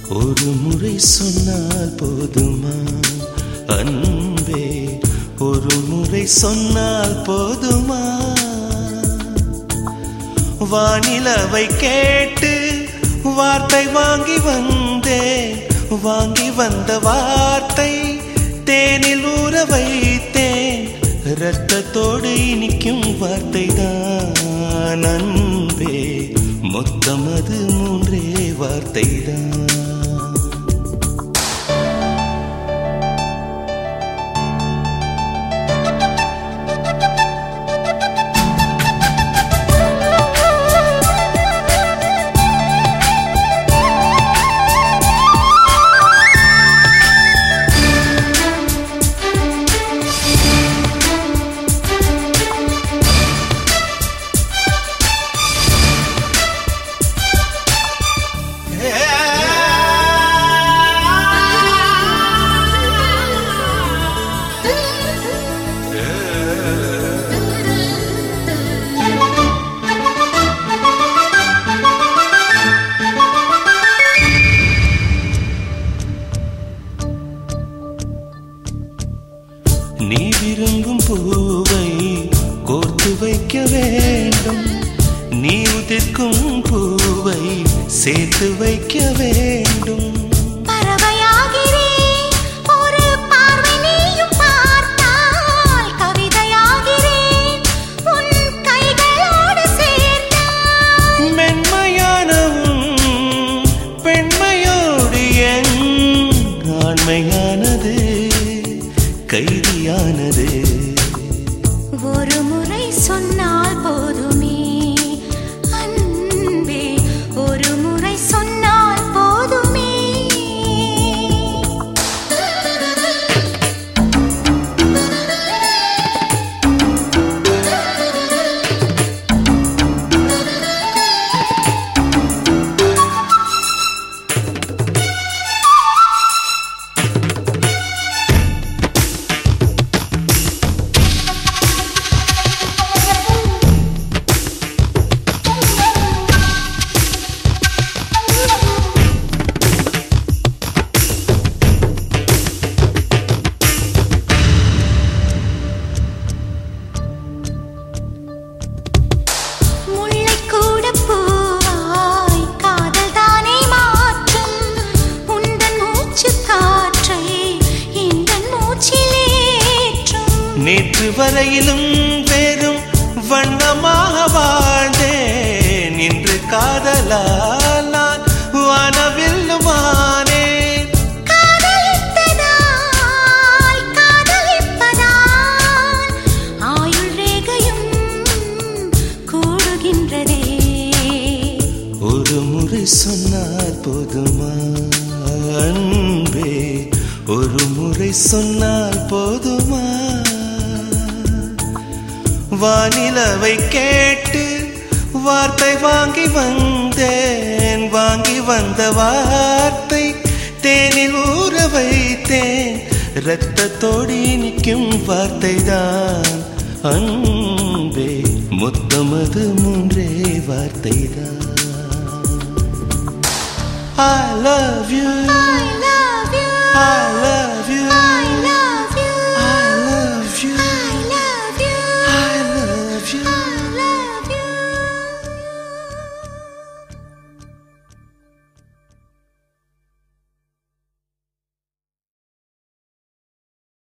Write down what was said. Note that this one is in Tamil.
ஒரு முறை சொன்னால் போதுமா அன்பே ஒரு முறை சொன்னால் போதுமா வானிலவை கேட்டு வார்த்தை வாங்கி வந்தேன் வாங்கி வந்த வார்த்தை தேனில் ஊற வைத்தேன் இரத்தத்தோடு இனிக்கும் வார்த்தை தான் அன்பே மொத்தம் அது மூன்றே வார்த்தை தான் நீ விரும்பும் பூவை கோர்த்து வைக்க வேண்டும் நீ உதிர்க்கும் பூவை சேர்த்து வைக்க வேண்டும் பறவையாகிறேன் ஒரு பார்வை நீயும் பார்த்தால் கவிதையாகிறேன் உன் கைகளோடு சேர்ந்தால் மென்மையானவும் பெண்மையோடு என் ஆண்மையானது கைதியானது ஒரு முறை சொன்னால் போதுமே அன்பே ஒரு முறை சொன்னால் போதுமே முல்லைக் கூட பூவாய் காதல் தானே மாற்றும் உந்தன் மூச்சுக் காற்றை எந்தன் மூச்சிலேற்றும் நேற்று வரையிலும் வெறும் வண்ணமாக வாழ்ந்தேன் இன்று காதலால் நான் வானவில்லுமானேன் காதலித்ததால் காதலிப்பதால் ஆயுள் ரேகையும் கூடுகின்றதே ஒரு முறை சொன்னார் போதுமா அன்பே ஒரு முறை சொன்னால் போதுமா வானிலவை கேட்டு வார்த்தை வாங்கி வந்தேன் வாங்கி வந்த வார்த்தை தேனில் ஊற வைத்தேன் இரத்தத்தோடு நிற்கும் வார்த்தை தான் அன்பே மொத்தமது மூன்றே வார்த்தை தான் I love you I love you I love